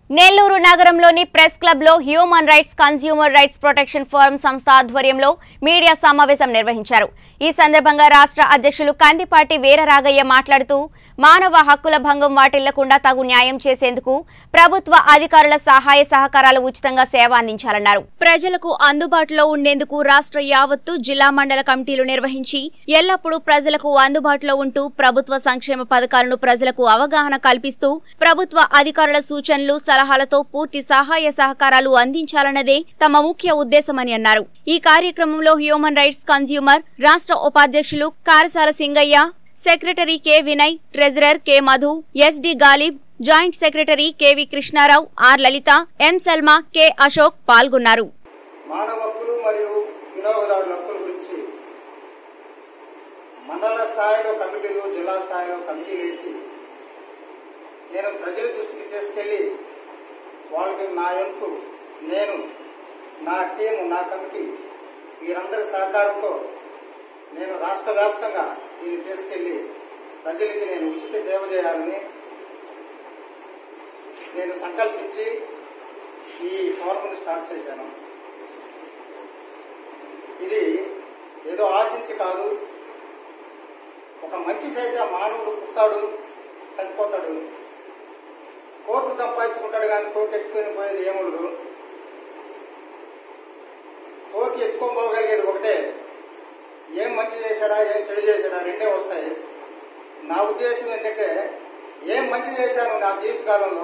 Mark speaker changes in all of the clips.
Speaker 1: నెల్లూరు నగరంలోని press club లో human rights consumer rights protection forum సంస్థ ఆధ్వర్యంలో మీడియా సమావేశం నిర్వహించారు ఈ సందర్భంగా రాష్ట్ర అధ్యక్షులు కందిపాటి వీరరాగయ్య మాట్లాడుతూ మానవ హక్కుల భంగం వాటిల్లకుండా తగు న్యాయం చేసేందుకు ప్రభుత్వ అధికారుల సహాయ సహకారాలు ఉచితంగా సేవ అందించాలన్నారు ప్రజలకు అందుబాటులో ఉండేందుకు రాష్ట్ర యావత్తు జిల్లా మండల కమిటీలు నిర్వహించి ఎల్లప్పుడూ ప్రజలకు అందుబాటులో ఉంటూ ప్రభుత్వ సంక్షేమ పథకాలను ప్రజలకు అవగాహన కల్పిస్తూ ప్రభుత్వ అధికారుల సూచనలు సలహాలతో పూర్తి సహాయ సహకారాలు అందించాలన్నదే తమ ముఖ్య ఉద్దేశమని అన్నారు ఈ కార్యక్రమంలో హ్యూమన్ రైట్స్ కన్స్యూమర్ రాష్ట్ర ఉపాధ్యక్షులు Karasala Singaiah secretary K Vinay treasurer K Madhu SD Ghalib joint secretary KV Krishnarao R Lalitha M Salma K Ashok పాల్గొన్నారు
Speaker 2: మానవ హక్కులు మరియు వినియోగదారుల హక్కుల గురించి మండల స్థాయిలో కమిటీలు జిల్లా స్థాయిలో కమిటీలు వేసి నేను ప్రజల దృష్టికి తీసుకెళ్లి వాళ్ళకి నా వంతు నేను నా టీము నా కమిటీ వీరందరి సహకారంతో నేను రాష్ట్ర వ్యాప్తంగా దీన్ని తీసుకెళ్లి ప్రజలకి నేను ఉచిత సేవ చేయాలని నేను సంకల్పించి ఈ ఫోరంని స్టార్ట్ చేశాను ఇది ఏదో ఆశించి కాదు ఒక మంచి చేసే మానవుడు పుట్టాడు చనిపోతాడు కోర్టు సంపాదించుకుంటాడు కానీ కోర్టు ఎత్తుకొని పోయేది ఏముండదు కోర్టు ఎత్తుకోపోగలిగేది ఒకటే ఏం మంచి చేశాడా ఏం చెడు చేశాడా రెండే వస్తాయి నా ఉద్దేశం ఏంటంటే ఏం మంచి చేశాను నా జీవితకాలంలో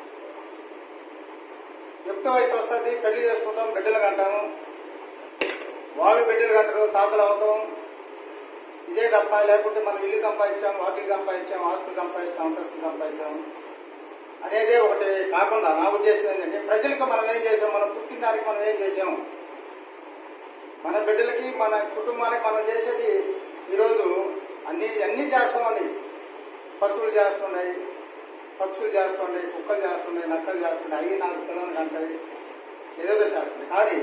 Speaker 2: యుక్త వయసు వస్తుంది పెళ్లి చేసుకుంటాం బిడ్డలు కంటాము వాళ్ళు బిడ్డలు కంటారు తాతలు అవుతాం ఇదే తప్ప లేకుంటే మనం ఇల్లు సంపాదించాం వాకిలు సంపాదించాం ఆస్తులు సంపాదిస్తాం అంతస్తులు సంపాదించాం అనేదే ఒకటి కాకుండా నా ఉద్దేశం ఏంటంటే ప్రజలకు మనం ఏం చేసాం మనం పుట్టిన దానికి మనం ఏం చేసాం మన బిడ్డలకి మన కుటుంబానికి మనం చేసేది ఈరోజు అన్ని అన్ని చేస్తామండి పశువులు చేస్తున్నాయి పక్షులు చేస్తున్నాయి కుక్కలు చేస్తున్నాయి నక్కలు చేస్తున్నాయి అవి నాలుగు పిల్లలు కంటాయి ఏదేదో చేస్తున్నాయి కానీ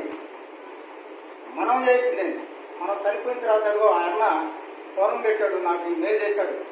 Speaker 2: మనం చేసింది మనం చనిపోయిన తర్వాత అదిగో ఆ అన్న పొరం పెట్టాడు నాకు ఈ మేలు చేశాడు